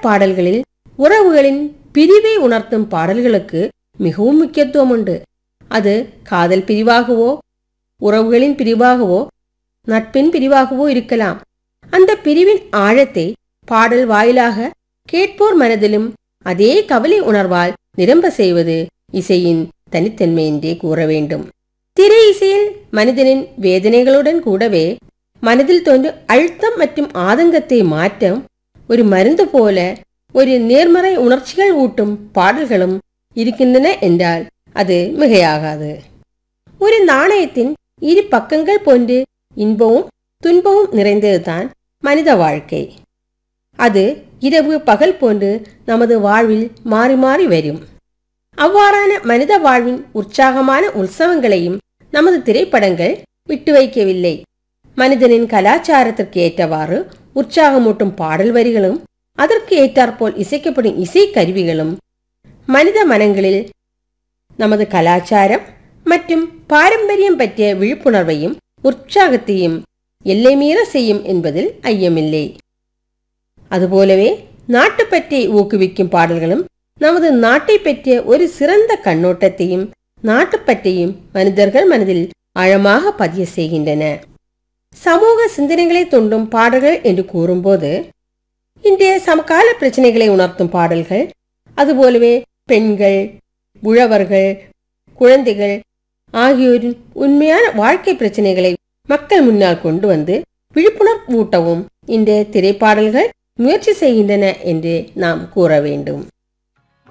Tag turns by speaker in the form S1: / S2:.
S1: பாடல்களில் உறவுகளின் பிரிவை உணர்த்தும் பாடல்களுக்கு மிகவும் முக்கியத்துவம் உண்டு அது காதல் பிரிவாகவோ உறவுகளின் பிரிவாகவோ நட்பின் பிரிவாகவோ இருக்கலாம் அந்த பிரிவின் ஆழத்தை பாடல் வாயிலாக கேட்போர் மனதிலும் அதே கவலை உணர்வால் நிரம்ப செய்வது இசையின் தனித்தன்மை என்றே கூற வேண்டும் திரை இசையில் மனிதனின் வேதனைகளுடன் கூடவே மனதில் தோன்றும் அழுத்தம் மற்றும் ஆதங்கத்தை மாற்றம் ஒரு மருந்து போல ஒரு நேர்மறை உணர்ச்சிகள் ஊட்டும் பாடல்களும் இருக்கின்றன என்றால் அது மிகையாகாது ஒரு நாணயத்தின் இரு பக்கங்கள் போன்று இன்பமும் துன்பமும் நிறைந்ததுதான் மனித வாழ்க்கை அது இரவு பகல் போன்று நமது வாழ்வில் மாறி மாறி வரும் அவ்வாறான மனித வாழ்வின் உற்சாகமான உற்சவங்களையும் நமது திரைப்படங்கள் விட்டு வைக்கவில்லை மனிதனின் கலாச்சாரத்திற்கு ஏற்றவாறு உற்சாகமூட்டும் பாடல் வரிகளும் அதற்கு ஏற்றாற்போல் இசைக்கப்படும் இசை கருவிகளும் மனித மனங்களில் நமது கலாச்சாரம் மற்றும் பாரம்பரியம் பற்றிய விழிப்புணர்வையும் உற்சாகத்தையும் எல்லை மீற செய்யும் என்பதில் ஐயமில்லை அதுபோலவே நாட்டுப்பற்றை ஊக்குவிக்கும் பாடல்களும் நமது நாட்டை பற்றிய ஒரு சிறந்த கண்ணோட்டத்தையும் நாட்டுப்பற்றையும் மனிதர்கள் மனதில் ஆழமாக பதிய செய்கின்றன சமூக சிந்தனைகளை தூண்டும் பாடல்கள் என்று கூறும்போது இன்றைய சமகால பிரச்சனைகளை உணர்த்தும் பாடல்கள் அதுபோலவே பெண்கள் உழவர்கள் குழந்தைகள் ஆகியோரின் உண்மையான வாழ்க்கை பிரச்சனைகளை மக்கள் முன்னால் கொண்டு வந்து விழிப்புணர்வு ஊட்டவும் இன்றைய திரைப்பாடல்கள் முயற்சி செய்கின்றன என்று நாம் கூற வேண்டும்